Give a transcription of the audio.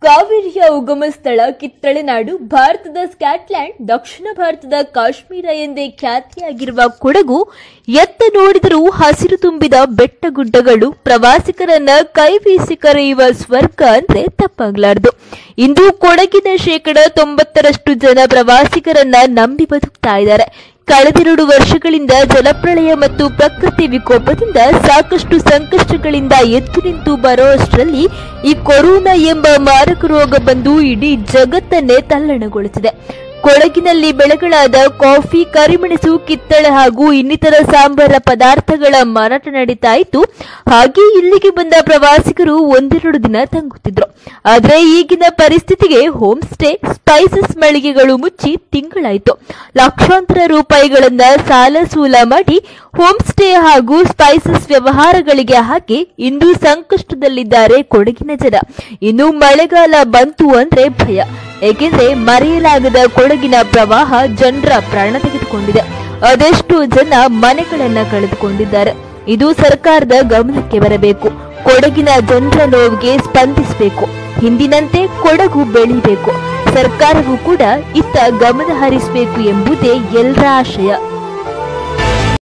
ಕಾವೇರಿಯ ಉಗಮ ಸ್ಥಳ ಕಿತ್ತಳೆನಾಡು ಭಾರತದ ಸ್ಕಾಟ್ಲ್ಯಾಂಡ್ ದಕ್ಷಿಣ ಭಾರತದ ಕಾಶ್ಮೀರ ಎಂದೇ ಖ್ಯಾತಿಯಾಗಿರುವ ಕೊಡಗು ಎತ್ತ ನೋಡಿದರೂ ಹಸಿರು ತುಂಬಿದ ಬೆಟ್ಟಗುಡ್ಡಗಳು ಪ್ರವಾಸಿಗರನ್ನ ಕೈಬೀಸಿ ಕರೆಯುವ ಸ್ವರ್ಗ ಅಂದ್ರೆ ತಪ್ಪಾಗ್ಲಾರ್ದು ಇಂದು ಕೊಡಗಿನ ಶೇಕಡ ತೊಂಬತ್ತರಷ್ಟು ಜನ ಪ್ರವಾಸಿಗರನ್ನ ನಂಬಿ ಬದುಕ್ತಾ ಇದ್ದಾರೆ ಕಳೆದೆರಡು ವರ್ಷಗಳಿಂದ ಜಲಪ್ರಳಯ ಮತ್ತು ಪ್ರಕೃತಿ ವಿಕೋಪದಿಂದ ಸಾಕಷ್ಟು ಸಂಕಷ್ಟಗಳಿಂದ ಎದ್ದು ನಿಂತು ಬರೋಷ್ಟರಲ್ಲಿ ಈ ಕೊರೋನಾ ಎಂಬ ಮಾರಕ ರೋಗ ಬಂದು ಇಡೀ ಜಗತ್ತನ್ನೇ ತಲ್ಲಣಗೊಳಿಸಿದೆ ಕೊಡಗಿನಲ್ಲಿ ಬೆಳೆಗಳಾದ ಕಾಫಿ ಕರಿಮೆಣಸು ಕಿತ್ತಳೆ ಹಾಗೂ ಇನ್ನಿತರ ಸಾಂಬಾರ ಪದಾರ್ಥಗಳ ಮಾರಾಟ ನಡೀತಾ ಇತ್ತು ಹಾಗೆ ಇಲ್ಲಿಗೆ ಬಂದ ಪ್ರವಾಸಿಗರು ಒಂದೆರಡು ದಿನ ತಂಗುತ್ತಿದ್ರು ಆದ್ರೆ ಈಗಿನ ಪರಿಸ್ಥಿತಿಗೆ ಹೋಮ್ ಸ್ಟೇ ಸ್ಪೈಸಸ್ ಮಳಿಗೆಗಳು ಮುಚ್ಚಿ ತಿಂಗಳಾಯ್ತು ಲಕ್ಷಾಂತರ ರೂಪಾಯಿಗಳನ್ನ ಸಾಲ ಸೂಲ ಮಾಡಿ ಹೋಮ್ ಸ್ಟೇ ಹಾಗೂ ಸ್ಪೈಸಸ್ ವ್ಯವಹಾರಗಳಿಗೆ ಹಾಕಿ ಇಂದು ಸಂಕಷ್ಟದಲ್ಲಿದ್ದಾರೆ ಕೊಡಗಿನ ಜನ ಇನ್ನು ಮಳೆಗಾಲ ಬಂತು ಅಂದ್ರೆ ಭಯ ಏಕೆಂದ್ರೆ ಮರೆಯಲಾಗದ ಕೊಡಗಿನ ಪ್ರವಾಹ ಜನರ ಪ್ರಾಣ ತೆಗೆದುಕೊಂಡಿದೆ ಅದೆಷ್ಟು ಜನ ಮನೆಗಳನ್ನ ಕಳೆದುಕೊಂಡಿದ್ದಾರೆ ಇದು ಸರ್ಕಾರದ ಗಮನಕ್ಕೆ ಬರಬೇಕು ಕೊಡಗಿನ ಜನರ ನೋವಿಗೆ ಸ್ಪಂದಿಸಬೇಕು ಹಿಂದಿನಂತೆ ಕೊಡಗು ಬೆಳಿಬೇಕು ಸರ್ಕಾರವು ಕೂಡ ಇತ್ತ ಗಮನ ಹರಿಸಬೇಕು ಎಂಬುದೇ ಎಲ್ಲರ ಆಶಯ